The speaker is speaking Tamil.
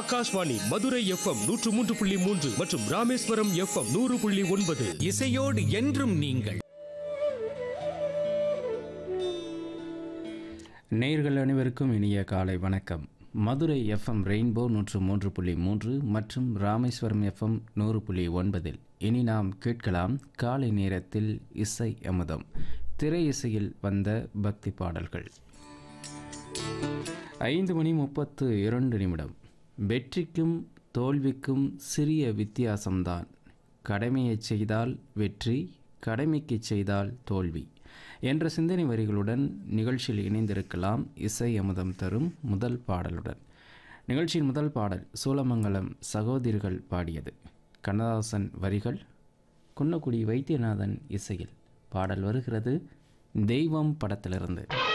ஆகாஷ்வாணி மதுரை எஃப்எம் நூற்று மூன்று புள்ளி மூன்று மற்றும் ராமேஸ்வரம் எஃப்எம் நூறு புள்ளி ஒன்பது இசையோடு என்றும் நீங்கள் நேயர்கள் அனைவருக்கும் இனிய காலை வணக்கம் மதுரை எஃப்எம் ரெயின்போ நூற்று மூன்று புள்ளி மூன்று மற்றும் ராமேஸ்வரம் எஃப்எம் நூறு புள்ளி ஒன்பதில் இனி நாம் கேட்கலாம் காலை நேரத்தில் இசை அமுதம் திரை இசையில் வந்த பக்தி பாடல்கள் ஐந்து மணி முப்பத்து இரண்டு நிமிடம் வெற்றிக்கும் தோல்விக்கும் சிறிய வித்தியாசம்தான் கடமையைச் செய்தால் வெற்றி கடமைக்கு செய்தால் தோல்வி என்ற சிந்தனை வரிகளுடன் நிகழ்ச்சியில் இணைந்திருக்கலாம் இசை அமுதம் தரும் முதல் பாடலுடன் நிகழ்ச்சியின் முதல் பாடல் சூலமங்கலம் சகோதரிகள் பாடியது கண்ணதாசன் வரிகள் குன்னக்குடி வைத்தியநாதன் இசையில் பாடல் வருகிறது தெய்வம் படத்திலிருந்து